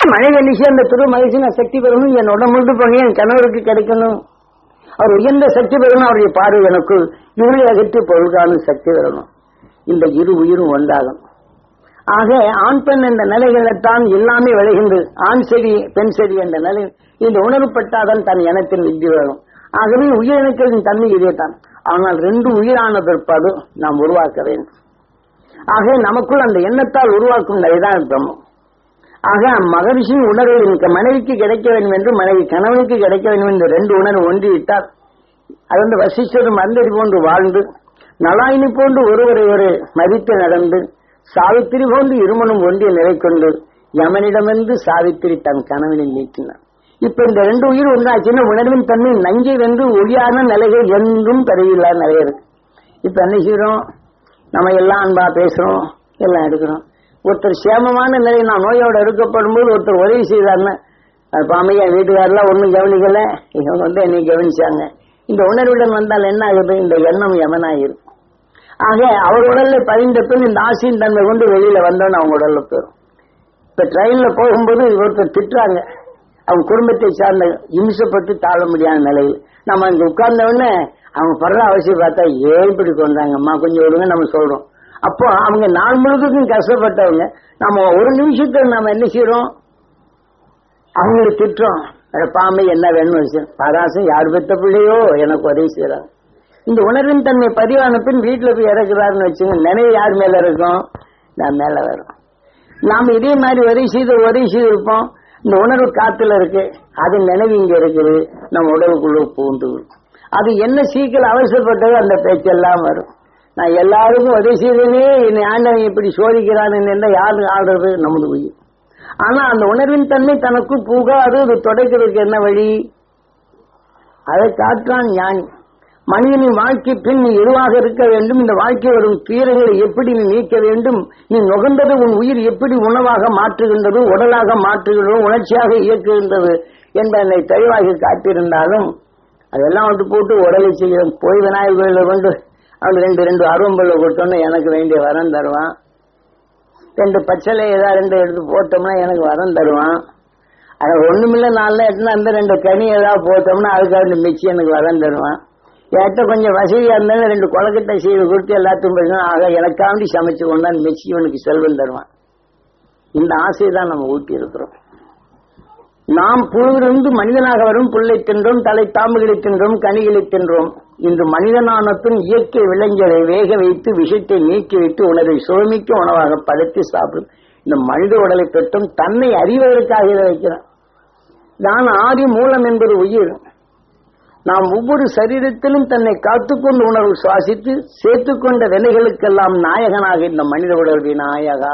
மனைவி நிச்சய அந்த திரு மகிழ்ச்சி நான் சக்தி பெறணும் என் உடம்பு பண்ணி என் கணவருக்கு கிடைக்கணும் அவர் உயர்ந்த சக்தி பெறணும் அவருடைய பார்வை எனக்கு இருளை அகற்றி பொருள்காணும் சக்தி பெறணும் இந்த இரு உயிரும் ஒன்றாகும் ஆக ஆண் பெண் என்ற நிலைகளைத்தான் எல்லாமே விளைகின்றது ஆண் செடி பெண் செடி என்ற நிலை இந்த உணர்வுப்பட்டாதான் தன் இனத்தின் வித்தி வரும் ஆகவே உயிரினக்களின் தன்மை இதே தான் ஆனால் ரெண்டு உயிரான பிற்பாடு நாம் உருவாக்க வேண்டும் ஆக நமக்குள் அந்த எண்ணத்தால் உருவாக்கும் நிலைதான் பிரம்மம் ஆக மகரிஷியின் உணர்வு எனக்கு மனைவிக்கு கிடைக்க வேண்டும் என்று மனைவி கணவனுக்கு கிடைக்க வேண்டும் என்று ரெண்டு உணர்வு ஒன்றிவிட்டால் அது வந்து வசிஷ்டரும் மந்தடி போன்று வாழ்ந்து நலாயினி போன்று ஒருவரை ஒரு மதித்து நடந்து சாவித்திரி போன்று இருமனும் ஒன்றிய நிலை கொண்டு யமனிடமிருந்து சாவித்திரி தன் கணவனை நீக்கினார் இப்ப இந்த ரெண்டு உயிர் ஒன்றாச்சுன்னா உணர்வின் தன்மை நஞ்சை வென்று ஒளியான நிலைகள் என்றும் பதவியில்லாத நிலை இருக்கு இப்ப என்ன செய்யறோம் நம்ம எல்லாம் அன்பா பேசுறோம் எல்லாம் எடுக்கிறோம் ஒருத்தர் சேமமான நிலை நான் நோயோட இருக்கப்படும் போது ஒருத்தர் உதவி செய்தாருன்னு அது பாமையா வீட்டுக்காரெல்லாம் ஒண்ணும் கவனிக்கல இவங்க வந்து என்னை கவனிச்சாங்க இந்த உணர்வுடன் வந்தால் என்ன ஆகுது இந்த எண்ணம் யமனாயிரும் ஆக அவர் உடல்ல பதிந்த பின் இந்த ஆசையின் தன்மை கொண்டு வெளியில வந்தோன்னு அவங்க உடல்ல போயிடும் இப்ப ட்ரெயின்ல போகும்போது ஒருத்தர் திட்டுறாங்க அவங்க குடும்பத்தை சார்ந்த இம்சப்பட்டு தாழ முடியாத நிலையில் நம்ம அங்க உட்கார்ந்த உடனே அவங்க படுற அவசியம் பார்த்தா ஏன் இப்படி கொண்டாங்கம்மா கொஞ்சம் விடுங்க நம்ம சொல்றோம் அப்போ அவங்க நாள் முழுவதுக்கும் கஷ்டப்பட்டவங்க நம்ம ஒரு நிமிஷத்துல நம்ம என்ன செய்யறோம் அவங்களை திட்டுறோம் அட பாமை என்ன வேணும் வச்சு பராசம் யார் பெத்த பிள்ளையோ எனக்கு உதவி செய்யறாங்க இந்த உணர்வின் தன்மை பதிவான பின் வீட்டுல போய் இறக்குறாருன்னு வச்சுங்க நினைவு யார் மேல இருக்கும் நான் மேல வரும் நாம இதே மாதிரி உதவி செய்து உதவி செய்திருப்போம் இந்த உணர்வு காத்துல இருக்கு அது நினைவு இங்க இருக்குது நம்ம உடலுக்குள்ள பூண்டு அது என்ன சீக்கிரம் அவசரப்பட்டதோ அந்த பேச்செல்லாம் வரும் நான் எல்லாருக்கும் உதவி செய்தேனே என்னை ஆண்டவன் இப்படி சோதிக்கிறான்னு இருந்தா யாரு ஆடுறது நமது உயிர் ஆனா அந்த உணர்வின் தன்மை தனக்கு புகாது அது தொடக்கிறதுக்கு என்ன வழி அதை காட்டுறான் ஞானி மனிதனின் வாழ்க்கை பின் நீ எதுவாக இருக்க வேண்டும் இந்த வாழ்க்கை வரும் துயரங்களை எப்படி நீ நீக்க வேண்டும் நீ நுகர்ந்தது உன் உயிர் எப்படி உணவாக மாற்றுகின்றது உடலாக மாற்றுகின்றது உணர்ச்சியாக இயக்குகின்றது என்பதை தெளிவாக காட்டியிருந்தாலும் அதெல்லாம் வந்து போட்டு உடலை செய்ய போய் விநாயகர் கோயில கொண்டு அவன் ரெண்டு ரெண்டு அரும்புள்ள கொடுத்தோன்னு எனக்கு வேண்டிய வரம் தருவான் ரெண்டு பச்சளை ஏதாவது ரெண்டு எடுத்து போட்டோம்னா எனக்கு வரம் தருவான் அது ஒண்ணுமில்ல நாளில் எட்டுனா அந்த ரெண்டு கனி ஏதாவது போட்டோம்னா அதுக்காக ரெண்டு மிச்சி எனக்கு வரம் தருவான் என்கிட்ட கொஞ்சம் வசதியா இருந்தாலும் ரெண்டு கொலக்கட்டை செய்து கொடுத்து எல்லாத்தையும் போயிடும் ஆக எனக்காண்டி சமைச்சு கொண்டாந்து மிச்சி இவனுக்கு செல்வம் தருவான் இந்த ஆசையை தான் நம்ம ஊட்டி இருக்கிறோம் நாம் புழுவிலிருந்து மனிதனாக வரும் புல்லை தின்றோம் தலை தாம்புகளை தின்றோம் கனிகளை தின்றோம் இன்று மனிதனான பின் இயற்கை விளைஞரை வேக வைத்து விஷத்தை நீக்கி வைத்து உணவை சுவமிக்க உணவாக படைத்து சாப்பிடும் இந்த மனித உடலை பெற்றும் தன்னை அறிவதற்காக இதை வைக்கிறான் நான் ஆதி மூலம் என்பது உயிர் நாம் ஒவ்வொரு சரீரத்திலும் தன்னை காத்துக்கொண்டு உணர்வு சுவாசித்து சேர்த்துக்கொண்ட வினைகளுக்கெல்லாம் நாயகனாக இந்த மனித உடல் விநாயகா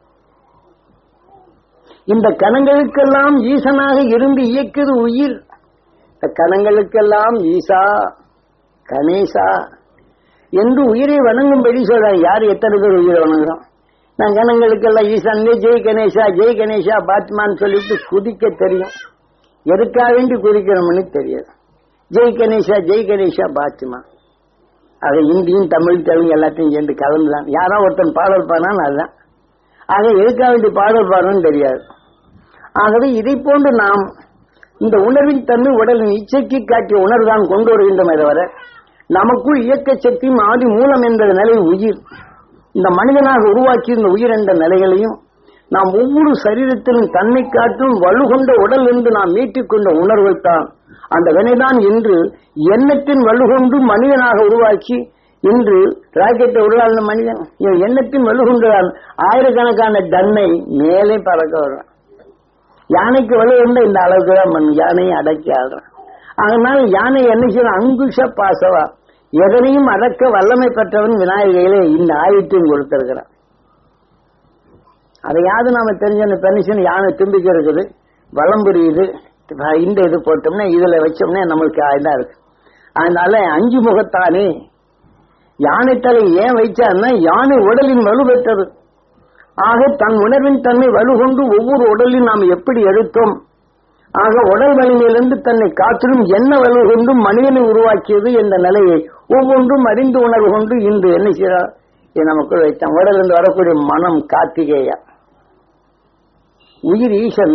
இந்த கணங்களுக்கெல்லாம் ஈசனாக இருந்து இயக்குது உயிர் இந்த கணங்களுக்கெல்லாம் ஈசா கணேசா என்று உயிரை வணங்கும்படி சொல்றாங்க யார் எத்தனை பேர் உயிரை வணங்குறோம் நான் கணங்களுக்கெல்லாம் ஈசான் ஜெய் கணேசா ஜெய் கணேசா பாத்மான்னு சொல்லிட்டு குதிக்க தெரியும் எதுக்காக வேண்டி குதிக்கிறோம்னு தெரியாது ஜெய் கணேசா ஜெய் கணேசா பாத்மா ஆக இந்தியும் தமிழ் தெலுங்கு எல்லாத்தையும் சேர்ந்து கலந்துதான் யாரோ ஒருத்தன் பாடல் பாடினான் அதுதான் ஆக எதுக்காக வேண்டி பாடல் பாடணும்னு தெரியாது ஆகவே இதை போன்று நாம் இந்த உணர்வின் தன்மை உடலின் இச்சைக்கு காட்டிய உணர்வுதான் கொண்டு வருகின்றோமே தவிர நமக்குள் இயக்க சக்தியும் ஆதி மூலம் என்ற நிலை உயிர் இந்த மனிதனாக உருவாக்கி இந்த உயிர் என்ற நிலைகளையும் நாம் ஒவ்வொரு சரீரத்திலும் தன்னை காட்டும் வலுகொண்ட உடல் என்று நாம் மீட்டிக் கொண்ட உணர்வைத்தான் அந்த வினைதான் இன்று எண்ணத்தின் வலுகொண்டு மனிதனாக உருவாக்கி இன்று ராக்கெட்டை உருவான மனிதன் இவன் எண்ணத்தின் வலுகொண்டுதான் ஆயிரக்கணக்கான டன்னை மேலே பறக்க வர்றான் யானைக்கு வலு உண்டு இந்த அளவுக்கு தான் மண் யானையை அடக்கி ஆடுறான் அதனால் யானை என்ன செய்யணும் அங்குஷ பாசவா எதனையும் அடக்க வல்லமை பெற்றவன் விநாயகையிலே இந்த ஆயுத்தையும் கொடுத்திருக்கிறான் அதையாவது நாம தெரிஞ்ச அந்த பென்ஷன் யானை தும்பிக்கை இருக்குது வளம் புரியுது இந்த இது போட்டோம்னா இதுல வச்சோம்னா நம்மளுக்கு இதா இருக்கு அதனால அஞ்சு முகத்தானே யானை தலை ஏன் வைச்சான்னா யானை உடலின் வலு பெற்றது ஆக தன் உணர்வின் தன்மை வலுகொண்டு ஒவ்வொரு உடலையும் நாம் எப்படி எடுத்தோம் ஆக உடல் வலிமையிலிருந்து தன்னை காற்றிலும் என்ன வலு கொண்டு மனிதனை உருவாக்கியது என்ற நிலையை ஒவ்வொன்றும் அறிந்து உணர்வு கொண்டு இன்று என்ன செய்யறார் இது நமக்குள் வைத்தான் உடலிருந்து வரக்கூடிய மனம் கார்த்திகேயா உயிர் ஈசன்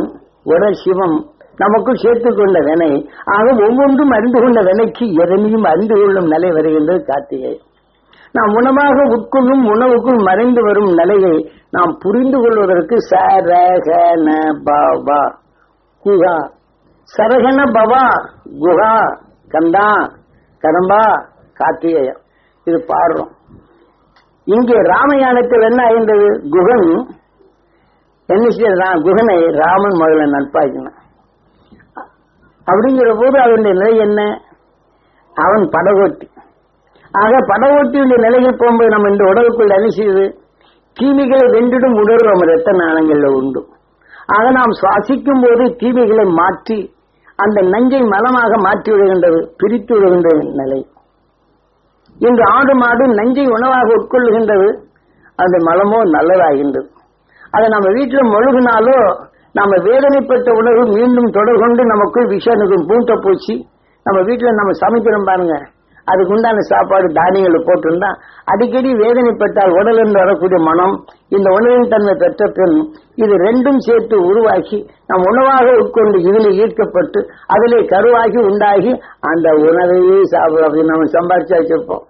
உடல் சிவம் நமக்குள் சேர்த்துக் கொண்ட வினை ஆக ஒவ்வொன்றும் அறிந்து கொண்ட வினைக்கு எதனையும் அறிந்து கொள்ளும் நிலை வருகின்றது கார்த்திகை நாம் உணவாக உட்கொள்ளும் உணவுக்குள் மறைந்து வரும் நிலையை நாம் புரிந்து கொள்வதற்கு சரகன பவா குகா சரகன பவா குஹா கந்தா கடம்பா கார்த்திகேயம் இது பாடுறோம் இங்கே ராமயானத்தில் என்ன ஆகின்றது குகன் என்ன செய்யறான் குகனை ராமன் முதல்ல நட்பாக்கினான் அப்படிங்கிற போது அவனுடைய நிலை என்ன அவன் படகோட்டி ஆக படகோட்டியுடைய நிலையில் போகும்போது நம்ம இந்த உடலுக்குள் என்ன செய்யுது தீமைகளை வென்றிடும் உணர்வு நம்ம ரத்த நாணங்கள்ல உண்டு ஆக நாம் சுவாசிக்கும் போது தீமைகளை மாற்றி அந்த நஞ்சை மலமாக மாற்றி விடுகின்றது பிரித்து விடுகின்ற நிலை இன்று ஆடு மாடு நஞ்சை உணவாக உட்கொள்ளுகின்றது அந்த மலமோ நல்லதாகின்றது அதை நம்ம வீட்டில் மொழுகினாலோ நம்ம வேதனைப்பட்ட உணர்வு மீண்டும் தொடர்கொண்டு நமக்குள் விஷனுக்கும் பூட்ட பூச்சி நம்ம வீட்டில் நம்ம சமைக்கிறோம் பாருங்க அதுக்கு உண்டான சாப்பாடு தானியங்களை போட்டிருந்தா அடிக்கடி வேதனைப்பட்டால் உடலிருந்து வரக்கூடிய மனம் இந்த உணவின் தன்மை பெற்ற பின் இது ரெண்டும் சேர்த்து உருவாக்கி நம் உணவாக உட்கொண்டு இதில் ஈர்க்கப்பட்டு அதிலே கருவாகி உண்டாகி அந்த உணவையே சாப்பிடும் அப்படின்னு நம்ம சம்பாரிச்சு வச்சிருப்போம்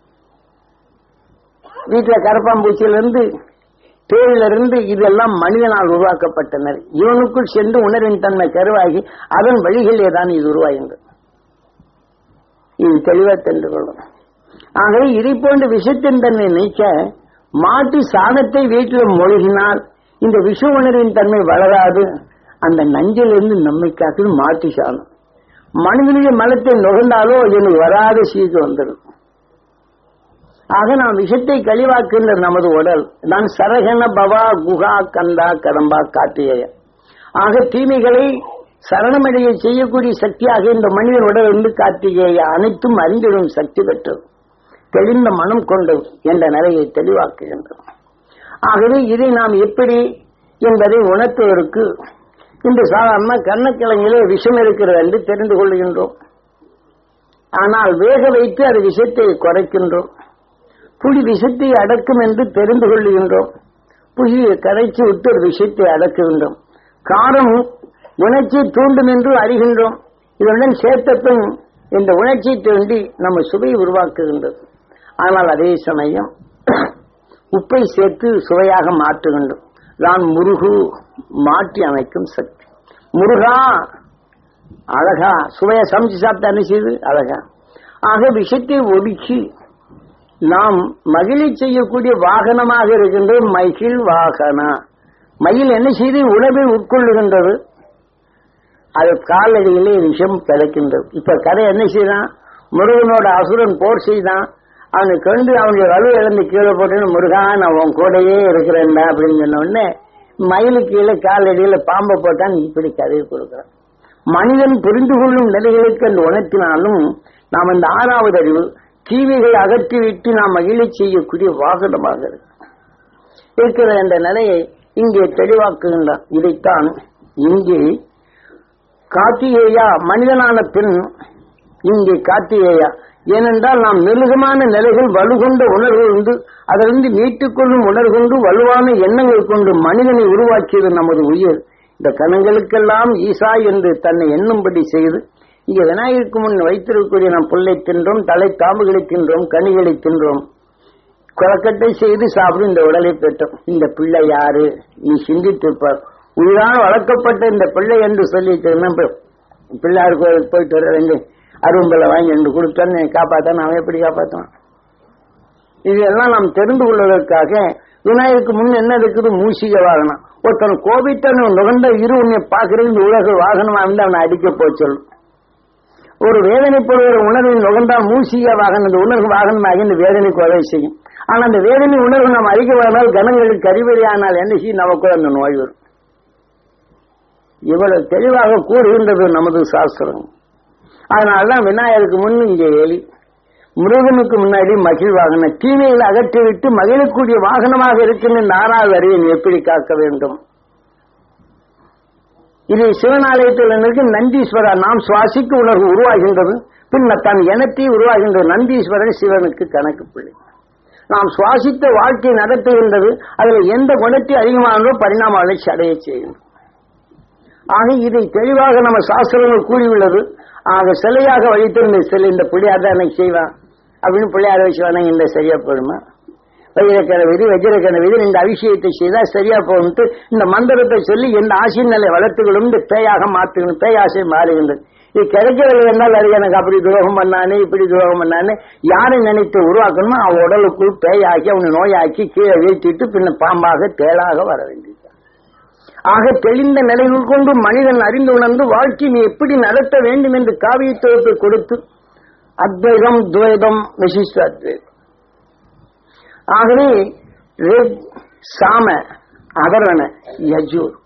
வீட்டுல கரப்பாம்பூச்சியிலிருந்து தேயிலிருந்து இதெல்லாம் மனிதனால் உருவாக்கப்பட்டனர் இவனுக்குள் சென்று உணர்வின் தன்மை கருவாகி அதன் வழிகளிலே தான் இது உருவாகின்றது இது தெளிவா தெரிந்து கொள்ளும் ஆகவே இதை போன்ற விஷத்தின் தன்மை நீக்க மாட்டு சாணத்தை வீட்டில் மொழிகினால் இந்த விஷ உணர்வின் தன்மை வளராது அந்த நஞ்சிலிருந்து நம்மை காக்குது மாட்டு சாணம் மனிதனுடைய மலத்தை நுகர்ந்தாலோ எனக்கு வராத சீக்கு வந்துடும் ஆக நாம் விஷத்தை கழிவாக்குகின்ற நமது உடல் நான் சரகன பவா குகா கந்தா கடம்பா காட்டிய ஆக தீமைகளை சரணமடைய செய்யக்கூடிய சக்தியாக இந்த மனிதன் உடல் இருந்து கார்த்திகேய அனைத்தும் அறிந்திடும் சக்தி பெற்றது தெளிந்த மனம் கொண்டது என்ற நிலையை தெளிவாக்குகின்றது ஆகவே இதை நாம் எப்படி என்பதை உணர்த்துவதற்கு இன்று சாதாரண கண்ணக்கிழங்கிலே விஷம் இருக்கிறது என்று தெரிந்து கொள்கின்றோம் ஆனால் வேக வைத்து அது விஷத்தை குறைக்கின்றோம் புலி விஷத்தை அடக்கும் என்று தெரிந்து கொள்ளுகின்றோம் புலியை கரைச்சி விட்டு ஒரு விஷத்தை அடக்குகின்றோம் காரம் உணர்ச்சியை தூண்டும் என்று அறிகின்றோம் இதனுடன் சேர்த்த பின் இந்த உணர்ச்சியை தூண்டி நம்ம சுவையை உருவாக்குகின்றது ஆனால் அதே சமயம் உப்பை சேர்த்து சுவையாக மாற்றுகின்றோம் தான் முருகு மாற்றி அமைக்கும் சக்தி முருகா அழகா சுவையை சமைச்சு சாப்பிட்டா என்ன செய்யுது அழகா ஆக விஷத்தை ஒடுக்கி நாம் மகிழை செய்யக்கூடிய வாகனமாக இருக்கின்றது மகிழ் வாகனா மயில் என்ன செய்து உணவை உட்கொள்ளுகின்றது அது காலடியிலே விஷம் கிடைக்கின்றது இப்ப கதை என்ன செய்தான் முருகனோட அசுரன் போர் செய்தான் அவனை கண்டு அவனுடைய வலு இழந்து கீழே போட்டு முருகா நான் உன் கூடையே இருக்கிறேன்டா அப்படின்னு சொன்ன உடனே மயிலு கீழே காலடியில பாம்பை போட்டான் இப்படி கதையை கொடுக்கிறான் மனிதன் புரிந்து கொள்ளும் நிலைகளுக்கு அந்த உணர்த்தினாலும் நாம் இந்த ஆறாவது அறிவு தீமைகளை அகற்றிவிட்டு நாம் மகிழச் செய்யக்கூடிய வாகனமாக இருக்கு இருக்கிற என்ற நிலையை இங்கே தெளிவாக்குகின்றான் இதைத்தான் இங்கே கார்த்திகேயா மனிதனான பின் இங்கே கார்த்திகேயா ஏனென்றால் நாம் மெழுகமான நிலைகள் வலுகொண்ட உணர்வு உண்டு அதிலிருந்து மீட்டுக்கொள்ளும் உணர்கொண்டு வலுவான எண்ணங்கள் கொண்டு மனிதனை உருவாக்கியது நமது உயிர் இந்த கணங்களுக்கெல்லாம் ஈசா என்று தன்னை எண்ணும்படி செய்து இங்க விநாயகருக்கு முன் வைத்திருக்கக்கூடிய நாம் புல்லை தின்றோம் தலை தாம்புகளை தின்றோம் கனிகளை தின்றோம் குளக்கட்டை செய்து சாப்பிடும் இந்த உடலை பெற்றோம் இந்த பிள்ளை யாரு நீ சிந்தித்திருப்பார் உயிரான வளர்க்கப்பட்ட இந்த பிள்ளை என்று சொல்லி பிள்ளையார் கோயிலுக்கு போயிட்டு வர ரெண்டு அரும்பலை வாங்கி ரெண்டு கொடுத்தான்னு காப்பாத்தான் அவன் எப்படி காப்பாற்றான் இதெல்லாம் நாம் தெரிந்து கொள்வதற்காக விநாயகருக்கு முன் என்ன இருக்குது மூசிக வாகனம் ஒருத்தன் கோபித்தன் நுகர்ந்த இரு உன்னை பார்க்கறது இந்த உலக வாகனமா இருந்து அவனை அடிக்க போய் சொல்லும் ஒரு வேதனைப்படுகிற உணர்வின் நுகர்ந்தால் மூசிக வாகனம் இந்த உணர்வு வாகனமாக இந்த வேதனைக்கு உதவி செய்யும் ஆனா அந்த வேதனை உணர்வு நாம் அழிக்க வந்தால் கணங்களுக்கு அறிவறியானால் என்ன செய்யும் நமக்கு அந்த நோய் வரும் இவ்வளவு தெளிவாக கூறுகின்றது நமது சாஸ்திரம் அதனாலதான் விநாயகருக்கு முன் இங்கே எலி முருகனுக்கு முன்னாடி மகிழ் வாகனம் தீமைகளை அகற்றிவிட்டு மகிழக்கூடிய வாகனமாக இருக்கின்ற இந்த ஆறாவது அறிவை எப்படி காக்க வேண்டும் இது சிவனாலயத்தில் இருக்கு நந்தீஸ்வரா நாம் சுவாசிக்க உணர்வு உருவாகின்றது பின்னர் தன் எனத்தை உருவாகின்றது நந்தீஸ்வரன் சிவனுக்கு கணக்கு பிள்ளை நாம் சுவாசித்த வாழ்க்கை நடத்துகின்றது அதில் எந்த குணத்தை அதிகமானதோ பரிணாம வளர்ச்சி அடைய செய்யும் ஆக இதை தெளிவாக நம்ம சாஸ்திரங்கள் கூறியுள்ளது ஆக சிலையாக வழித்திருந்த சிலை இந்த பிள்ளையார் தான் எனக்கு செய்வான் அப்படின்னு பிள்ளையார வச்சு வணங்கி இந்த சரியா போடுமா வைரக்கண விதி வஜ்ரக்கண விதி இந்த அபிஷேகத்தை செய்தா சரியா போகும்ட்டு இந்த மந்திரத்தை சொல்லி எந்த ஆசையின் நிலை வளர்த்துகளும் இந்த பேயாக மாற்றுக்கணும் பேயாசை மாறுகின்றது இது கிடைக்கவில்லை என்றால் அது எனக்கு அப்படி துரோகம் பண்ணானே இப்படி துரோகம் பண்ணானே யாரை நினைத்து உருவாக்கணுமோ அவன் உடலுக்குள் பேயாக்கி அவனை நோயாக்கி கீழே வீழ்த்திட்டு பின்ன பாம்பாக தேளாக வர வேண்டியது ஆக தெளிந்த நிலைகள் கொண்டு மனிதன் அறிந்து உணர்ந்து வாழ்க்கையை எப்படி நடத்த வேண்டும் என்று காவியத்துவத்தை கொடுத்து அத்வைதம் துவைதம் விசிஷ்ட அத்வைதம் ஆகவே ரிக் சாம அதர்வன யஜூர்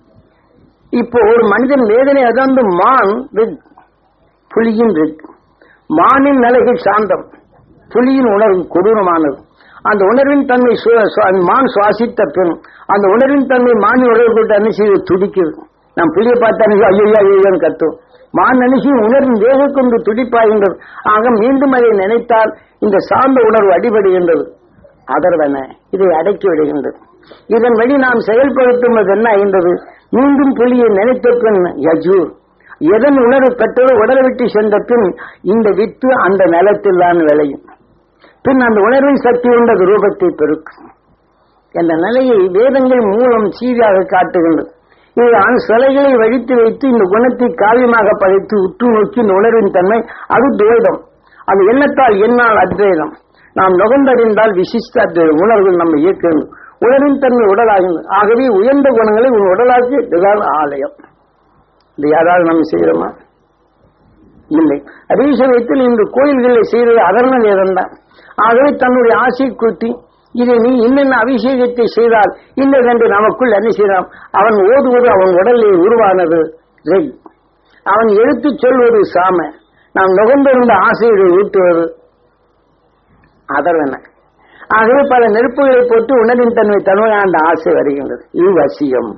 இப்போ ஒரு மனிதன் வேதனை அதாவது மான் ரிக் புலியின் ரிக் மானின் நிலைகள் சாந்தம் புலியின் உணர்வு கொடூரமானது அந்த உணர்வின் தன்மை சு- சு- அந்த மான் சுவாசித்த பின் அந்த உணர்வின் தன்மை மானின் உணர்வு கொண்டு அனுசி துடிக்குது நாம் புலியை பார்த்து அனுசி ஐயோ ஐயோன்னு கத்தும் மான் அனுசி உணர்வின் வேக கொண்டு துடிப்பாகின்றது ஆக மீண்டும் அதை நினைத்தால் இந்த சார்ந்த உணர்வு அடிபடுகின்றது அதர்வன இதை அடக்கி விடுகின்றது இதன் வழி நாம் செயல்படுத்துவது என்ன ஆகின்றது மீண்டும் புலியை நினைத்த பின் யஜூர் எதன் உணர்வு பெற்றதோ உடலை விட்டு சென்ற பின் இந்த வித்து அந்த நிலத்தில் தான் விளையும் பின் அந்த உணர்வின் சக்தி கொண்ட ரூபத்தை பெருக்கும் என்ற நிலையை வேதங்கள் மூலம் சீராக காட்டுகின்றது இதுதான் சிலைகளை வழித்து வைத்து இந்த குணத்தை காவியமாக படைத்து உற்று நோக்கி இந்த உணர்வின் தன்மை அது துவைதம் அது எண்ணத்தால் என்னால் அத்வைதம் நாம் நுகர்ந்தறிந்தால் விசிஷ்ட அத்வைதம் உணர்வுகள் நம்ம இயக்கணும் உணர்வின் தன்மை உடலாகிறது ஆகவே உயர்ந்த குணங்களை உன் உடலாக்கி இதுதான் ஆலயம் இது யாராவது நம்ம செய்கிறோமா இல்லை அதே சமயத்தில் இந்த கோயில்களை செய்வது அதர்ண வேதம் தான் ஆகவே தன்னுடைய ஆசை கூட்டி இதை நீ இன்னென்ன அபிஷேகத்தை செய்தால் இன்னதென்று நமக்குள் என்ன செய்யலாம் அவன் ஓதுவது அவன் உடலில் உருவானது ரெய் அவன் எடுத்துச் சொல்வது சாம நாம் நுகர்ந்திருந்த ஆசையை ஊட்டுவது அதர்வன ஆகவே பல நெருப்புகளை போட்டு உணரின் தன்மை தன்மையான அந்த ஆசை வருகின்றது இது வசியம்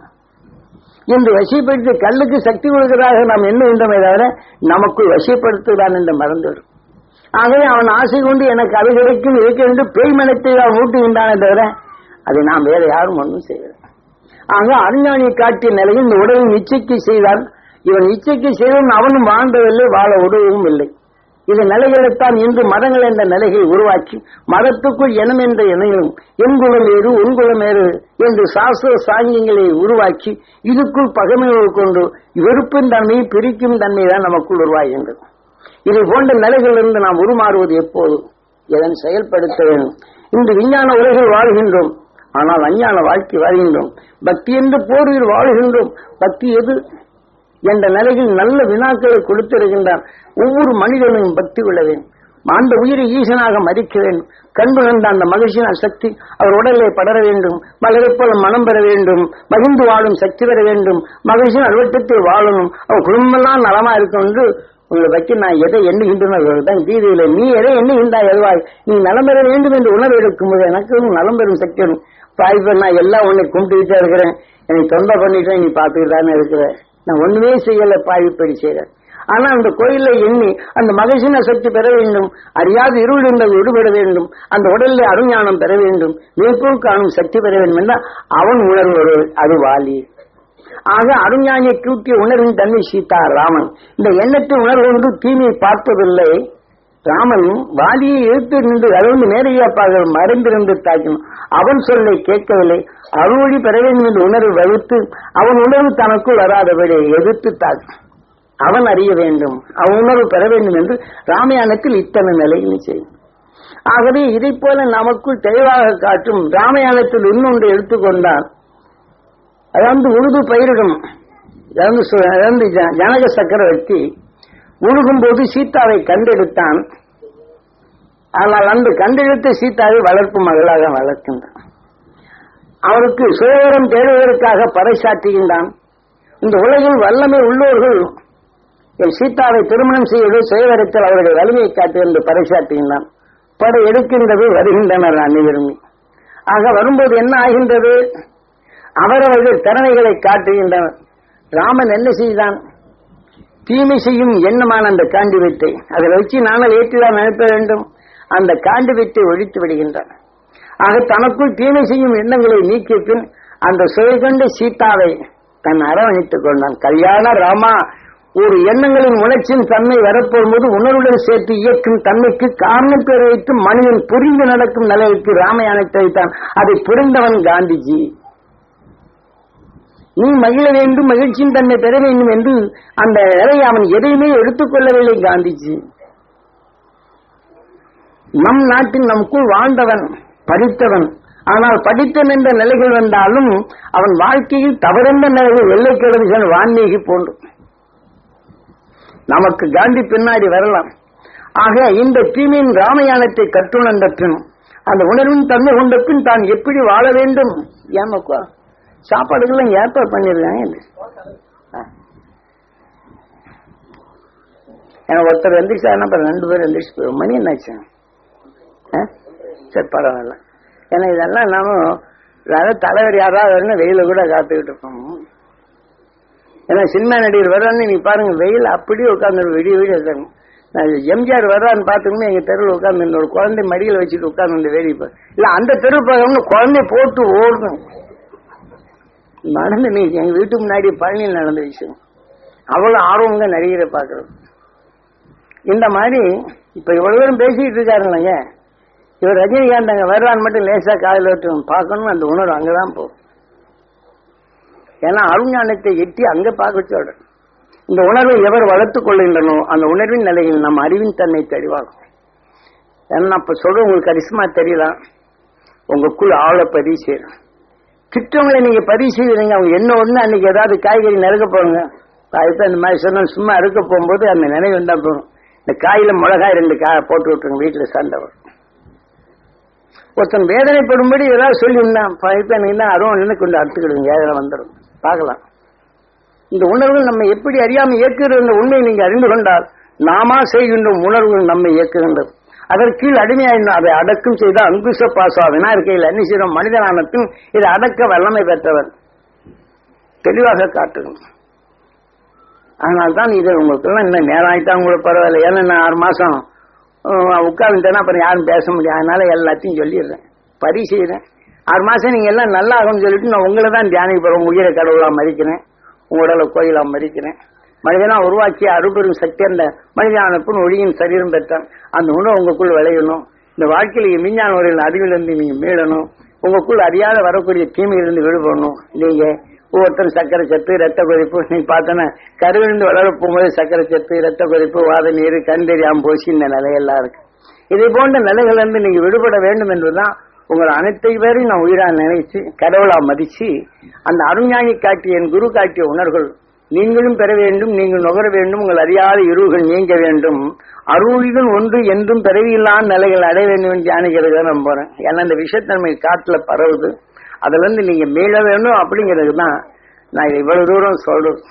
இன்று வசிப்படுத்தி கல்லுக்கு சக்தி கொடுக்கிறதாக நாம் எண்ணுகின்றமே தவிர நமக்குள் வசிப்படுத்துகிறான் என்று மறந்துவிடும் ஆகவே அவன் ஆசை கொண்டு எனக்கு அது கிடைக்கும் இருக்க என்று பேய் மனத்தை அவன் ஊட்டுகின்றானே தவிர அதை நாம் வேற யாரும் ஒன்றும் செய்யல ஆக அஞ்ஞானியை காட்டிய நிலையில் இந்த உடலின் இச்சைக்கு செய்தான் இவன் இச்சைக்கு செய்தவன் அவனும் வாழ்ந்ததில்லை வாழ உதவும் இல்லை இது நிலைகளைத்தான் இன்று மதங்கள் என்ற நிலையை உருவாக்கி மதத்துக்குள் இனம் என்ற இணையும் எங்குளம் ஏறு உன்குளம் ஏறு என்று சாஸ்திர சாங்கியங்களை உருவாக்கி இதுக்குள் பகைமையை கொண்டு வெறுப்பின் தன்மை பிரிக்கும் தன்மை தான் நமக்குள் உருவாகின்றது இது போன்ற நிலைகளிலிருந்து நாம் உருமாறுவது எப்போது எதன் செயல்படுத்த வேண்டும் இன்று விஞ்ஞான உலகில் வாழ்கின்றோம் ஆனால் அஞ்ஞான வாழ்க்கை வாழ்கின்றோம் பக்தி என்று போரில் வாழ்கின்றோம் பக்தி எது என்ற நிலையில் நல்ல வினாக்களை கொடுத்திருக்கின்றான் ஒவ்வொரு மனிதனும் பக்தி கொள்ள வேண்டும் அந்த உயிரை ஈசனாக மதிக்க வேண்டும் கண்புணர்ந்த அந்த மகிழ்ச்சியின் சக்தி அவர் உடலை படர வேண்டும் மலரைப் போல மனம் பெற வேண்டும் மகிழ்ந்து வாழும் சக்தி பெற வேண்டும் மகிழ்ச்சியின் அல்வட்டத்தில் வாழணும் அவர் குடும்பமெல்லாம் நலமா இருக்கும் என்று உங்களை பற்றி நான் எதை எண்ணுகின்றன தான் கீதையில நீ எதை எண்ணுகின்றாய் எதுவாய் நீ நலம் பெற வேண்டும் என்று உணர்வு எடுக்கும்போது எனக்கு நலம் பெறும் சக்தி வரும் பாய்ப்ப நான் எல்லாம் உன்னை கும்பிட்டுக்கிட்டே இருக்கிறேன் எனக்கு தொண்டை பண்ணிட்டேன் நீ பார்த்துக்கிட்டு தானே இருக்கிற நான் ஒண்ணுமே செய்யல பாய்ப்படி செய்யறேன் ஆனா அந்த கோயிலை எண்ணி அந்த மகிழ்ச்சின சக்தி பெற வேண்டும் அறியாது இருள் என்பது விடுபட வேண்டும் அந்த உடலில் அருஞானம் பெற வேண்டும் மேற்கோள் காணும் சக்தி பெற வேண்டும் என்றால் அவன் உணர்வு அது வாலி ஆக அருஞானியை கூட்டிய உணர்வின் தன்மை சீதா ராமன் இந்த எண்ணத்தை உணர்வு கொண்டு தீமையை பார்ப்பதில்லை ராமன் வாலியை எழுத்து நின்று அதாவது நேரடியாக மறைந்திருந்து தாக்கினான் அவன் சொல்லை கேட்கவில்லை அருள்வழி பெற வேண்டும் என்று உணர்வு வகுத்து அவன் உணர்வு தனக்குள் வராதபடி எதிர்த்து தாக்கு அவன் அறிய வேண்டும் அவன் உணர்வு பெற வேண்டும் என்று ராமாயணத்தில் இத்தனை நிலையில் செய்யும் ஆகவே இதை போல நமக்குள் தெளிவாக காட்டும் ராமாயணத்தில் இன்னொன்று எடுத்துக்கொண்டால் அதாவது உழுது பயிரிடும் அதாவது சு- அதாவது ஜ- ஜனக சக்கரவர்த்தி உழுகும் போது சீதாவை கண்டெடுத்தான் ஆனால் அந்த கண்டெடுத்த சீதாவை வளர்ப்பு மகளாக வளர்க்கின்றான் அவருக்கு சுயவரம் தேடுவதற்காக பறைசாற்றுகின்றான் இந்த உலகில் வல்லமை உள்ளோர்கள் என் சீதாவை திருமணம் செய்வது சுயவரத்தில் அவருடைய வலிமையை காட்டு என்று பறைசாற்றுகின்றான் படை எடுக்கின்றது வருகின்றனர் அனைவருமே ஆக வரும்போது என்ன ஆகின்றது அவரவர்கள் திறமைகளை காட்டுகின்றனர் ராமன் என்ன செய்தான் தீமை செய்யும் எண்ணமான அந்த காண்டிவித்தை அதை வச்சு நாங்கள் ஏற்றுதான் அனுப்ப வேண்டும் அந்த காண்டிவித்தை ஒழித்து விடுகின்றன ஆக தனக்குள் தீமை செய்யும் எண்ணங்களை நீக்கிய பின் அந்த சுவை கொண்ட சீதாவை தன் அரவணைத்துக் கொண்டான் கல்யாண ராமா ஒரு எண்ணங்களின் உணர்ச்சியின் தன்மை வரப்போகும்போது உணர்வுடன் சேர்த்து இயக்கும் தன்மைக்கு காரணம் பேர் வைத்து மனிதன் புரிந்து நடக்கும் நிலைக்கு ராமயானத்தை வைத்தான் அதை புரிந்தவன் காந்திஜி நீ மகிழ வேண்டும் மகிழ்ச்சியின் தன்மை பெற வேண்டும் என்று அந்த நிலையை அவன் எதையுமே எடுத்துக்கொள்ளவில்லை காந்திஜி நம் நாட்டில் நமக்குள் வாழ்ந்தவன் படித்தவன் ஆனால் படித்தன் என்ற நிலைகள் வந்தாலும் அவன் வாழ்க்கையில் தவறென்ற நிலைகள் எல்லை கிழமைகள் வான்மீகி போன்று நமக்கு காந்தி பின்னாடி வரலாம் ஆக இந்த தீமையின் ராமயானத்தை கற்றுணர்ந்த பின் அந்த உணர்வின் தன்மை கொண்ட பின் தான் எப்படி வாழ வேண்டும் ஏமாக்கோ சாப்பாடுகள்லாம் ஏற்பாடு பண்ணிருக்காங்க இது. ஆ. ஏன்னா ஒருத்தர் எந்திரிச்சா என்ன பண்ண ரெண்டு பேரும் எந்திரிச்சு போயிடும் மணி என்னாச்சு ஆ? சரி பரவாயில்ல ஏன்னா இதெல்லாம் நாம அதாவது தலைவர் யாராவது வரணும் வெயில கூட காத்துக்கிட்டு இருப்போம் ஏன்னா சினிமா நடிகர் வர்றான்னு நீ பாருங்க வெயில் அப்படியே உட்காந்து விடிய விடிய இருக்காங்க நான் எம்ஜிஆர் வர்றான்னு பார்த்துக்கணும் எங்க தெருவில் உட்காந்து ஒரு குழந்தை மடியில் வச்சுட்டு உட்காந்து வேடி பாரு. இல்ல அந்த தெரு பார்க்கணும் குழந்தை போட்டு ஓடணும் நடந்து நீ எங்க வீட்டு முன்னாடி பழனியில் நடந்த விஷயம் அவ்வளவு ஆர்வங்க நடிகரை பார்க்கறது இந்த மாதிரி இப்ப இவ்வளவு தூரம் பேசிட்டு இருக்காருல்லங்க இவர் ரஜினிகாந்த் அங்க வர்றான்னு மட்டும் லேசா காதல் விட்டு பார்க்கணும் அந்த உணர்வு அங்கதான் போகும் ஏன்னா அருஞானத்தை எட்டி அங்க பார்க்க சொல்ற இந்த உணர்வை எவர் வளர்த்துக் கொள்கின்றனோ அந்த உணர்வின் நிலையில் நம் அறிவின் தன்மை தெளிவாகும் ஏன்னா அப்ப சொல்ற உங்களுக்கு கரிசமா தெரியலாம் உங்களுக்குள் ஆழ பதிவு செய்யணும் திட்டங்களை நீங்க பதிவு செய்வீங்க அவங்க என்ன ஒண்ணு அன்னைக்கு ஏதாவது காய்கறி நறுக்க போறங்க அதுக்கு இந்த மாதிரி சொன்ன சும்மா அறுக்க போகும்போது அந்த நினைவு வந்தா போகும் இந்த காயில மிளகாய் ரெண்டு காய் போட்டு விட்டுருங்க வீட்டுல சண்டை வரும் ஒருத்தன் வேதனைப்படும்படி ஏதாவது சொல்லியிருந்தான் இப்ப என்ன அருவம் நின்று கொண்டு அறுத்துக்கிடுங்க வேதனை வந்துடும் பார்க்கலாம் இந்த உணர்வுகள் நம்ம எப்படி அறியாம இயக்குகிற இந்த உண்மையை நீங்க அறிந்து கொண்டால் நாமா செய்கின்ற உணர்வுகள் நம்மை இயக்குகின்றது அதற்கு கீழ் அடிமையாயிருந்தோம் அதை அடக்கம் செய்த அங்குச பாசா வினாயிருக்கையில் என்ன செய்யறோம் மனிதனானத்தின் இதை அடக்க வல்லமை பெற்றவர் தெளிவாக காட்டுங்க அதனால்தான் இது உங்களுக்கு எல்லாம் இன்னும் நேரம் ஆயிட்டா உங்களுக்கு பரவாயில்ல ஏன்னா நான் ஆறு மாசம் உட்கார்ந்துட்டேன்னா அப்புறம் யாரும் பேச முடியாது அதனால எல்லாத்தையும் சொல்லிடுறேன் பரிசெய்றேன் ஆறு மாசம் நீங்க எல்லாம் நல்லா ஆகும்னு சொல்லிட்டு நான் உங்களை தான் தியானிக்க போறேன் உயிரை கடவுளா மதிக்கிறேன் உங்க உடலை கோயிலா மதிக்கிறேன் மனிதனா உருவாக்கிய அருபெரும் சக்தி அந்த மனிதனுக்கும் ஒளியின் சரீரம் பெற்றான் அந்த உணவு உங்களுக்குள் விளையணும் இந்த வாழ்க்கையில விஞ்ஞான முறையில் அறிவிலிருந்து நீங்க மீளணும் உங்களுக்குள் அறியாத வரக்கூடிய தீமையிலிருந்து விடுபடணும் நீங்க ஒவ்வொருத்தரும் சக்கரை சத்து ரத்த கொதிப்பு நீ பார்த்தோன்னா கருவிலிருந்து வளர போகும்போது சக்கரை சத்து ரத்த கொதிப்பு வாத நீர் கண் தெரியாம போச்சு இந்த நிலையெல்லாம் இருக்கு இதே போன்ற நிலைகள் இருந்து நீங்க விடுபட வேண்டும் என்பதுதான் உங்கள் அனைத்தை பேரையும் நான் உயிரா நினைச்சு கடவுளா மதிச்சு அந்த அருஞானி காட்டிய என் குரு காட்டிய உணர்வுகள் நீங்களும் பெற வேண்டும் நீங்கள் நுகர வேண்டும் உங்கள் அறியாத இருவுகள் நீங்க வேண்டும் அருளிகள் ஒன்று என்றும் பிறவியில்லாத நிலைகள் அடைய வேண்டும் என்று தியானிக்கிறது நான் போறேன் ஏன்னா இந்த விஷயத்தன்மை காட்டுல பரவுது அதுல இருந்து நீங்க மீள வேண்டும் அப்படிங்கிறது தான் நான் இவ்வளவு தூரம் சொல்றேன்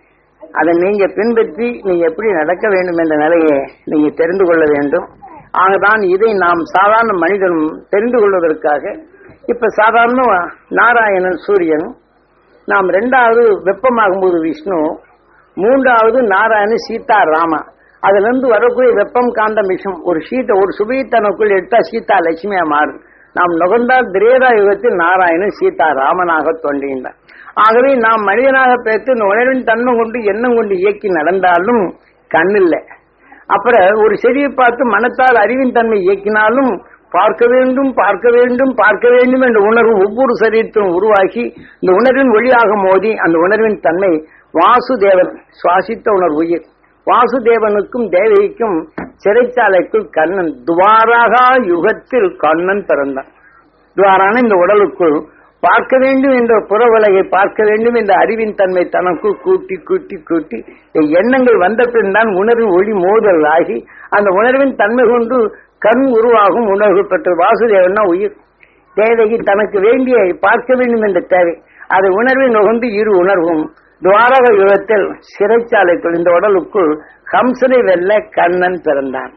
அதை நீங்க பின்பற்றி நீங்க எப்படி நடக்க வேண்டும் என்ற நிலையை நீங்க தெரிந்து கொள்ள வேண்டும் ஆகதான் இதை நாம் சாதாரண மனிதனும் தெரிந்து கொள்வதற்காக இப்ப சாதாரண நாராயணன் சூரியன் நாம் ரெண்டாவது வெப்பமாகும் போது விஷ்ணு மூன்றாவது நாராயணன் சீதா ராமா அதுல இருந்து வரக்கூடிய வெப்பம் காந்த மிஷம் ஒரு சீட்டை ஒரு சுபீத்தனுக்குள் எடுத்தா சீதா லட்சுமியா மாறும் நாம் நுகர்ந்தால் திரேதா யுகத்தில் நாராயணன் சீதா ராமனாக தோன்றுகின்றார் ஆகவே நாம் மனிதனாக பேர்த்து இந்த உணர்வின் தன்மை கொண்டு எண்ணம் கொண்டு இயக்கி நடந்தாலும் கண்ணில்லை அப்புறம் ஒரு செடியை பார்த்து மனத்தால் அறிவின் தன்மை இயக்கினாலும் பார்க்க வேண்டும் பார்க்க வேண்டும் பார்க்க வேண்டும் என்ற உணர்வு ஒவ்வொரு சரீரத்திலும் உருவாகி இந்த உணர்வின் ஒளியாக மோதி அந்த உணர்வின் தன்மை வாசுதேவன் சுவாசித்த உணர்வு உயிர் வாசுதேவனுக்கும் தேவகிக்கும் சிறைச்சாலைக்குள் கண்ணன் துவாராகா யுகத்தில் கண்ணன் பிறந்தான் துவாரான இந்த உடலுக்குள் பார்க்க வேண்டும் என்ற புற உலகை பார்க்க வேண்டும் என்ற அறிவின் தன்மை தனக்குள் கூட்டி கூட்டி கூட்டி எண்ணங்கள் வந்த பின் தான் உணர்வு ஒளி மோதல் ஆகி அந்த உணர்வின் தன்மை கொண்டு கண் உருவாகும் உணர்வு பெற்ற வாசுதேவன்னா உயிர் தேவகி தனக்கு வேண்டிய பார்க்க வேண்டும் என்ற தேவை அதை உணர்வை நுகர்ந்து இரு உணர்வும் துவாரக யுகத்தில் சிறைச்சாலைக்குள் இந்த உடலுக்குள் ஹம்சனை வெல்ல கண்ணன் பிறந்தான்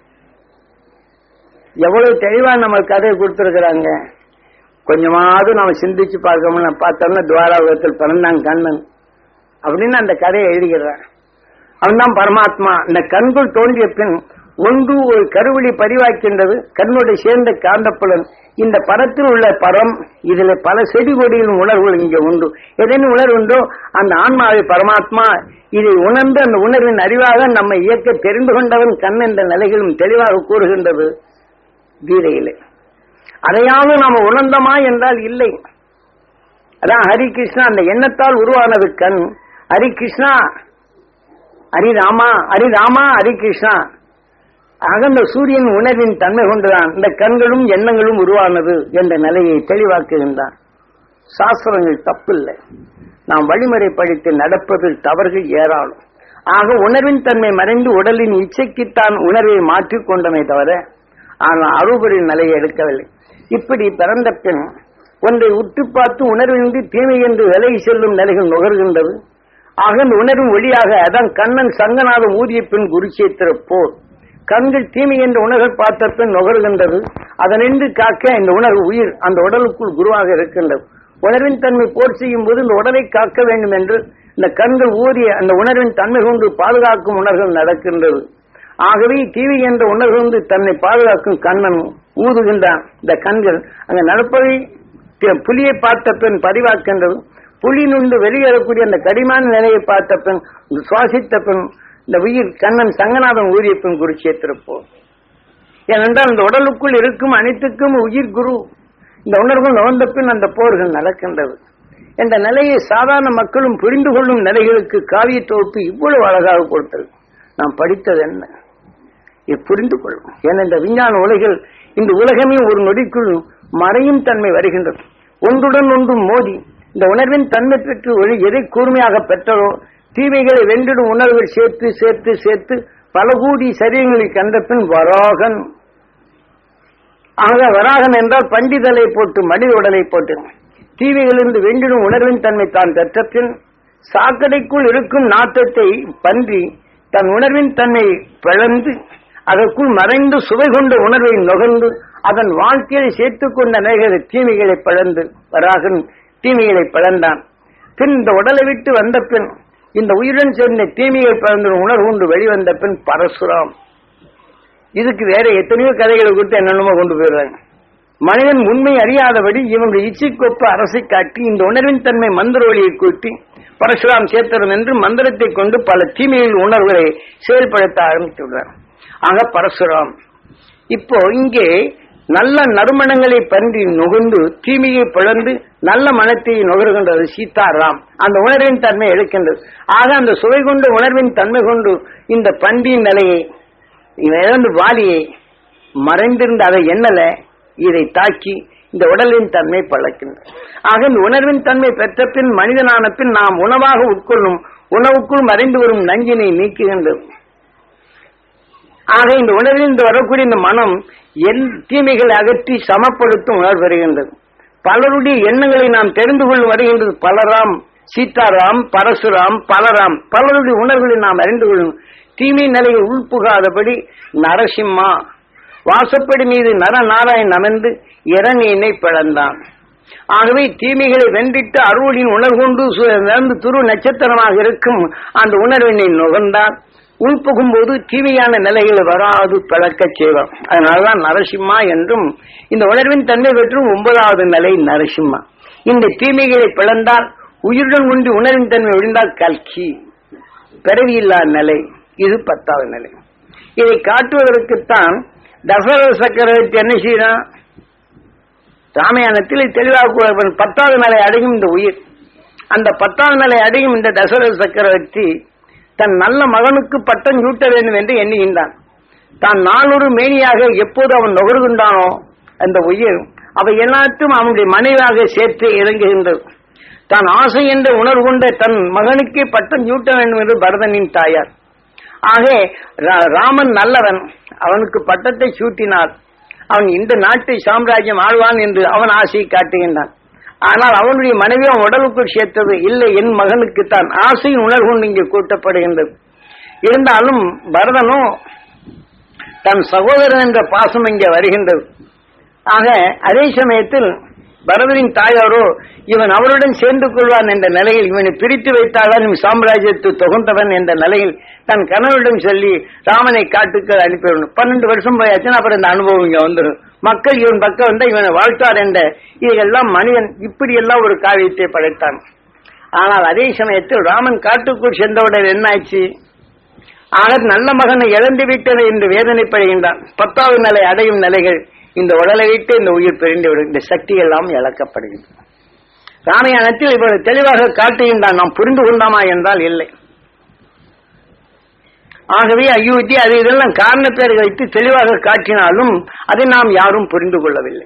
எவ்வளவு தெளிவா நம்ம கதை கொடுத்திருக்கிறாங்க கொஞ்சமாவது நம்ம சிந்திச்சு பார்க்கணும்னு பார்த்தோம்னா துவாராபுரத்தில் பிறந்தான் கண்ணன் அப்படின்னு அந்த கதையை எழுதுகிறான் அவன் தான் பரமாத்மா இந்த கண்கள் தோன்றிய பின் ஒன்று ஒரு கருவிழி பதிவாக்கின்றது கண்ணோடு சேர்ந்த காந்தப்புலன் இந்த பரத்தில் உள்ள பரம் இதுல பல செடி கொடிகளின் உணர்வுகள் இங்கே உண்டு எதனும் உணர்வு உண்டோ அந்த ஆன்மாவை பரமாத்மா இதை உணர்ந்து அந்த உணர்வின் அறிவாக நம்மை இயக்க தெரிந்து கொண்டவன் கண் என்ற நிலைகளும் தெளிவாக கூறுகின்றது கீதையிலே அதையாவது நாம உணர்ந்தமா என்றால் இல்லை அதான் ஹரிகிருஷ்ணா அந்த எண்ணத்தால் உருவானது கண் ஹரிகிருஷ்ணா ஹரிராமா ஹரிராமா ஹரிகிருஷ்ணா ஆக இந்த சூரியன் உணர்வின் தன்மை கொண்டுதான் இந்த கண்களும் எண்ணங்களும் உருவானது என்ற நிலையை தெளிவாக்குகின்றான் சாஸ்திரங்கள் தப்பில்லை நாம் வழிமுறை படித்து நடப்பதில் தவறுகள் ஏராளம் ஆக உணர்வின் தன்மை மறைந்து உடலின் இச்சைக்குத்தான் உணர்வை மாற்றிக் கொண்டமே தவிர ஆனால் அறுபரின் நிலையை எடுக்கவில்லை இப்படி பிறந்த பின் ஒன்றை உற்று பார்த்து உணர்வின்றி தீமை என்று விலகி செல்லும் நிலைகள் நுகர்கின்றது ஆக இந்த உணர்வின் ஒளியாக அதான் கண்ணன் சங்கநாதம் ஊதிய பின் குருச்சேத்திர போர் கண்கள் தீமை என்ற உணர்வை பார்த்த பின் நுகர்கின்றது அதனின்று காக்க இந்த உணர்வு உயிர் அந்த உடலுக்குள் குருவாக இருக்கின்றது உணர்வின் தன்மை போர் செய்யும் போது இந்த உடலை காக்க வேண்டும் என்று இந்த கண்கள் ஊதிய அந்த உணர்வின் தன்மை கொண்டு பாதுகாக்கும் உணர்வுகள் நடக்கின்றது ஆகவே தீவி என்ற உணர்வு வந்து தன்னை பாதுகாக்கும் கண்ணன் ஊதுகின்றான் இந்த கண்கள் அங்க நடப்பதை தி- புலியை பார்த்த பின் பதிவாக்கின்றது புலி நுண்டு வெளியேறக்கூடிய அந்த கடிமான நிலையை பார்த்த பின் சுவாசித்த பின் இந்த உயிர் கண்ணன் சங்கநாதன் ஊதிய பின் குறிச்சேத்திருப்போ ஏனென்றால் அந்த உடலுக்குள் இருக்கும் அனைத்துக்கும் உயிர் குரு இந்த உணர்வு நுகர்ந்த பின் அந்த போர்கள் நடக்கின்றது என்ற நிலையை சாதாரண மக்களும் புரிந்து கொள்ளும் நிலைகளுக்கு காவிய தொகுப்பு இவ்வளவு அழகாக கொடுத்தது நாம் படித்தது என்ன இதை புரிந்து கொள்ளும் ஏன் இந்த விஞ்ஞான உலகில் இந்த உலகமே ஒரு நொடிக்குள் மறையும் தன்மை வருகின்றது ஒன்றுடன் ஒன்றும் மோதி இந்த உணர்வின் தன்மை பெற்று ஒளி எதை கூர்மையாக பெற்றதோ தீமைகளை வென்றிடும் உணர்வுகள் சேர்த்து சேர்த்து சேர்த்து பல கூடி சரீரங்களை கண்ட பின் வராகன் ஆக வராகன் என்றால் பண்டிதலை போட்டு மனித உடலை போட்டு தீவைகளிலிருந்து வெண்டிடும் உணர்வின் தன்மை தான் பெற்ற பின் சாக்கடைக்குள் இருக்கும் நாட்டத்தை பன்றி தன் உணர்வின் தன்மை பிளந்து அதற்குள் மறைந்து சுவை கொண்ட உணர்வை நுகர்ந்து அதன் வாழ்க்கையை சேர்த்துக் கொண்ட நிலைகளை தீமைகளை பிளந்து வராகன் தீமைகளை பிளந்தான் பின் இந்த உடலை விட்டு வந்த பின் இந்த உயிருடன் சேர்ந்த தீமைகள் பிளந்த உணர்வு கொண்டு வெளிவந்த பின் பரசுராம் இதுக்கு வேற எத்தனையோ கதைகளை கொடுத்து என்னென்னமோ கொண்டு போயிடுறாங்க மனிதன் உண்மை அறியாதபடி இவனுடைய இச்சைக்கொப்ப அரசை காட்டி இந்த உணர்வின் தன்மை மந்திர ஒளியை கூட்டி பரசுராம் சேத்திரம் என்று மந்திரத்தை கொண்டு பல தீமையில் உணர்வுகளை செயல்படுத்த ஆரம்பித்து விடுறார் ஆக பரசுராம் இப்போ இங்கே நல்ல நறுமணங்களை பன்றி நுகர்ந்து தீமையை பிளந்து நல்ல மனத்தை நுகர்கின்றது சீதாராம் அந்த உணர்வின் தன்மை எடுக்கின்றது ஆக அந்த சுவை கொண்ட உணர்வின் தன்மை கொண்டு இந்த பன்றியின் நிலையை இவன் இழந்து வாலியை மறைந்திருந்த அதை எண்ணல இதை தாக்கி இந்த உடலின் தன்மை பழக்கின்றது ஆக இந்த உணர்வின் தன்மை பெற்ற பின் மனிதனான பின் நாம் உணவாக உட்கொள்ளும் உணவுக்குள் மறைந்து வரும் நஞ்சினை நீக்குகின்றது ஆக இந்த உணர்வில் இருந்து வரக்கூடிய இந்த மனம் என் தீமைகளை அகற்றி சமப்படுத்தும் உணர்வு வருகின்றது பலருடைய எண்ணங்களை நாம் தெரிந்து கொள்ளும் வருகின்றது பலராம் சீதாராம் பரசுராம் பலராம் பலருடைய உணர்வுகளை நாம் அறிந்து கொள்ளும் தீமை நிலையில் உள்புகாதபடி நரசிம்மா வாசப்படி மீது நரநாராயணன் அமர்ந்து இரணியனை பிளந்தான் ஆகவே தீமைகளை வென்றிட்டு அருளின் உணர்வு கொண்டு சு- நடந்து துரு நட்சத்திரமாக இருக்கும் அந்த உணர்வினை நுகர்ந்தான் உள்புகும் போது தீமையான நிலைகள் வராது பிளக்கச் செய்வான் அதனாலதான் நரசிம்மா என்றும் இந்த உணர்வின் தன்மை பெற்றும் ஒன்பதாவது நிலை நரசிம்மா இந்த தீமைகளை பிளந்தால் உயிருடன் ஒன்றி உணர்வின் தன்மை ஒழிந்தால் கல்கி பிறவியில்லா நிலை இது பத்தாவது நிலை இதை காட்டுவதற்குத்தான் தசரத சக்கரவர்த்தி என்ன செய்யறான் ராமாயணத்தில் தெளிவாக கூறப்படும் பத்தாவது நிலை அடையும் இந்த உயிர் அந்த பத்தாவது நிலை அடையும் இந்த தசரத சக்கரவர்த்தி தன் நல்ல மகனுக்கு பட்டம் சூட்ட வேண்டும் என்று எண்ணுகின்றான் தான் நாளொரு மேனியாக எப்போது அவன் நுகர்கின்றானோ அந்த உயிர் அவை எல்லாற்றும் அவனுடைய மனைவியாக சேர்த்து இறங்குகின்றது தான் ஆசை என்ற உணர்வு கொண்ட தன் மகனுக்கே பட்டம் சூட்ட வேண்டும் என்று பரதனின் தாயார் ஆக ரா- ராமன் நல்லவன் அவனுக்கு பட்டத்தை சூட்டினார் அவன் இந்த நாட்டை சாம்ராஜ்யம் ஆழ்வான் என்று அவன் ஆசையை காட்டுகின்றான் ஆனால் அவனுடைய மனைவி அவன் உடலுக்குள் சேர்த்தது இல்லை என் மகனுக்குத்தான் ஆசையின் உணர்வு கொண்டு இங்கே கூட்டப்படுகின்றது இருந்தாலும் பரதனோ தன் சகோதரன் என்ற பாசம் இங்கே வருகின்றது ஆக அதே சமயத்தில் பரதரின் தாயாரோ இவன் அவருடன் சேர்ந்து கொள்வான் என்ற நிலையில் இவனை பிரித்து வைத்தால்தான் இவன் சாம்ராஜ்யத்து தொகுந்தவன் என்ற நிலையில் தன் கணவரிடம் சொல்லி ராமனை காட்டுக்கு அனுப்பிவிடணும் பன்னெண்டு வருஷம் போயாச்சுன்னா அப்புறம் இந்த அனுபவம் இங்க வந்துடும் மக்கள் இவன் பக்கம் வந்தா இவனை வாழ்த்தார் என்ற இதெல்லாம் மனிதன் இப்படி எல்லாம் ஒரு காவியத்தை படைத்தான் ஆனால் அதே சமயத்தில் ராமன் காட்டுக்குள் சென்றவுடன் என்னாச்சு ஆனால் நல்ல மகனை இழந்து விட்டது என்று வேதனைப்படுகின்றான் பத்தாவது நிலை அடையும் நிலைகள் இந்த உடலை விட்டு இந்த உயிர் பிரிந்துவிடும் இந்த சக்தி எல்லாம் இழக்கப்படுகின்றன ராமாயணத்தில் இவ்வளவு தெளிவாக காட்டுகின்றான் நாம் புரிந்து கொண்டாமா என்றால் இல்லை ஆகவே அயோத்தி அது இதெல்லாம் காரண பெயர்கள் வைத்து தெளிவாக காட்டினாலும் அதை நாம் யாரும் புரிந்து கொள்ளவில்லை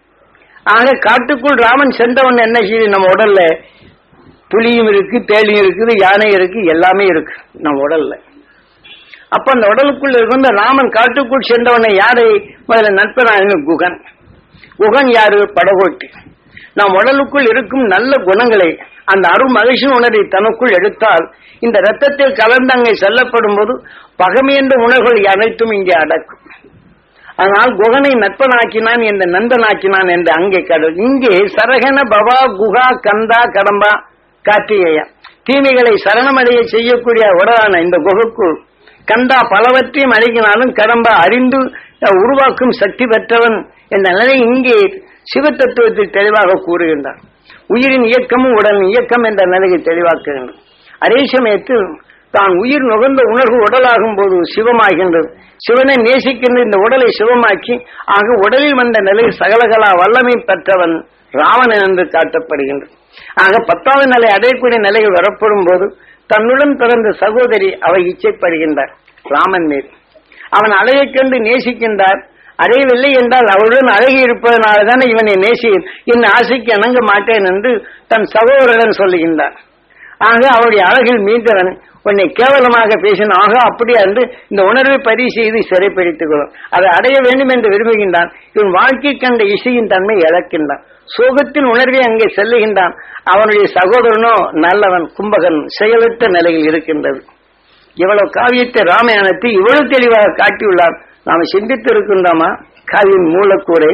ஆக காட்டுக்குள் ராமன் சென்றவன் என்ன செய்யுது நம்ம உடல்ல புலியும் இருக்கு தேலியும் இருக்குது யானை இருக்கு எல்லாமே இருக்கு நம்ம உடல்ல அப்ப அந்த உடலுக்குள் இருந்த ராமன் காட்டுக்குள் சென்றவனை யாரை முதல்ல நட்பனாக குகன் குகன் யாரு படகோட்டி நம் உடலுக்குள் இருக்கும் நல்ல குணங்களை அந்த அருள் மகிழ்ச்சி உணர்வை தனக்குள் எடுத்தால் இந்த ரத்தத்தில் கலந்து அங்கே செல்லப்படும் போது பகமை என்ற உணர்வுகள் அனைத்தும் இங்கே அடக்கும் ஆனால் குகனை நட்பனாக்கினான் என்ற நண்பனாக்கினான் என்று அங்கே கடல் இங்கே சரகன பவா குகா கந்தா கடம்பா கார்த்திகேயா தீமைகளை சரணமடைய செய்யக்கூடிய உடலான இந்த குகைக்குள் கண்டா பலவற்றையும் அழைக்கினாலும் கடம்பா அறிந்து உருவாக்கும் சக்தி பெற்றவன் என்ற நிலை இங்கே சிவ தத்துவத்தில் தெளிவாக கூறுகின்றான் உயிரின் இயக்கமும் உடலின் இயக்கம் என்ற நிலையை தெளிவாக்குகின்றான் அதே சமயத்தில் தான் உயிர் நுகர்ந்த உணர்வு உடலாகும் போது சிவமாகின்றது சிவனை நேசிக்கின்ற இந்த உடலை சிவமாக்கி ஆக உடலில் வந்த நிலை சகலகலா வல்லமை பெற்றவன் ராவணன் என்று காட்டப்படுகின்றது ஆக பத்தாவது நிலை அடையக்கூடிய நிலையில் வரப்படும் போது தன்னுடன் பிறந்த சகோதரி அவை இச்சைப்படுகின்றார் ராமன் மேல் அவன் அழகைக் கண்டு நேசிக்கின்றார் அடையவில்லை என்றால் அவளுடன் அழகி இருப்பதனால்தானே இவனை நேசி என் ஆசைக்கு இணங்க மாட்டேன் என்று தன் சகோதரன் சொல்லுகின்றார் ஆக அவருடைய அழகில் மீண்டவன் உன்னை கேவலமாக பேசின ஆக அப்படியே என்று இந்த உணர்வை பதிவு செய்து சிறைப்பிடித்துக் கொள்ளும் அதை அடைய வேண்டும் என்று விரும்புகின்றான் இவன் வாழ்க்கை கண்ட இசையின் தன்மை இழக்கின்றான் சோகத்தின் உணர்வை அங்கே செல்லுகின்றான் அவனுடைய சகோதரனோ நல்லவன் கும்பகன் செயலற்ற நிலையில் இருக்கின்றது இவ்வளவு காவியத்தை ராமாயணத்தை இவ்வளவு தெளிவாக காட்டியுள்ளார் நாம் சிந்தித்து இருக்கின்றோமா காவியின் மூலக்கூரை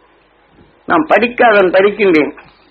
நாம் படிக்காதன் படிக்கின்றேன்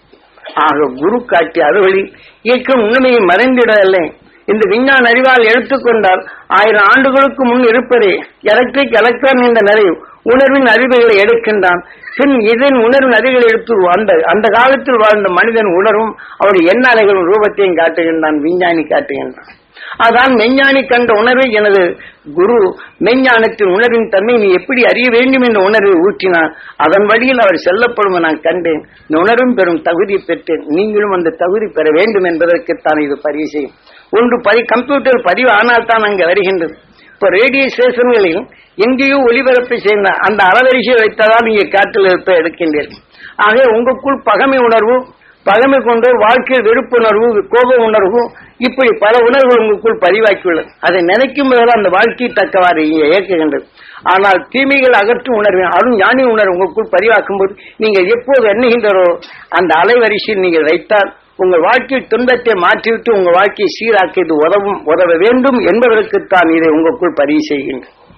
ஆக குரு காட்டி அறுவழி இயக்கம் உண்மையை மறைந்திடவில்லை இந்த விஞ்ஞான அறிவால் எடுத்துக்கொண்டால் ஆயிரம் ஆண்டுகளுக்கு முன் இருப்பதே எலக்ட்ரிக் எலக்ட்ரான் என்ற நிறைவு உணர்வின் அறிவுகளை எடுக்கின்றான் பின் இதன் உணர்வின் அறிவுகளை எடுத்து அந்த அந்த காலத்தில் வாழ்ந்த மனிதன் உணர்வும் அவருடைய எண்ண அலைகளும் ரூபத்தையும் காட்டுகின்றான் விஞ்ஞானி காட்டுகின்றான் அதான் மெஞ்ஞானி கண்ட உணர்வை எனது குரு மெஞ்ஞானத்தின் உணர்வின் தன்மை நீ எப்படி அறிய வேண்டும் என்ற உணர்வை ஊற்றினார் அதன் வழியில் அவர் செல்லப்படும் நான் கண்டேன் இந்த உணர்வும் பெறும் தகுதி பெற்றேன் நீங்களும் அந்த தகுதி பெற வேண்டும் என்பதற்குத்தான் இது பரிசை ஒன்று பதி கம்ப்யூட்டர் பதிவு ஆனால் தான் அங்கே வருகின்றது இப்ப ரேடியோ ஸ்டேஷன்களில் எங்கேயோ ஒலிபரப்பு செய்த அந்த அலவரிசை வைத்ததால் நீங்க காற்றில் இருப்ப எடுக்கின்றீர்கள் ஆக உங்களுக்குள் பகமை உணர்வு பகமை கொண்டு வாழ்க்கையில் வெறுப்புணர்வு கோப உணர்வு இப்படி பல உணர்வுகள் உங்களுக்குள் பதிவாக்கியுள்ளது அதை நினைக்கும் போதெல்லாம் அந்த வாழ்க்கை தக்கவாறு இங்கே இயக்குகின்றது ஆனால் தீமைகள் அகற்றும் உணர்வு அருண் ஞானி உணர்வு உங்களுக்குள் பதிவாக்கும் போது நீங்கள் எப்போது எண்ணுகின்றோ அந்த அலைவரிசையில் நீங்கள் வைத்தால் உங்கள் வாழ்க்கை துன்பத்தை மாற்றிவிட்டு உங்கள் வாழ்க்கையை சீராக்க இது உதவும் உதவ வேண்டும் என்பதற்குத்தான் இதை உங்களுக்குள் பதிவு செய்கின்றேன்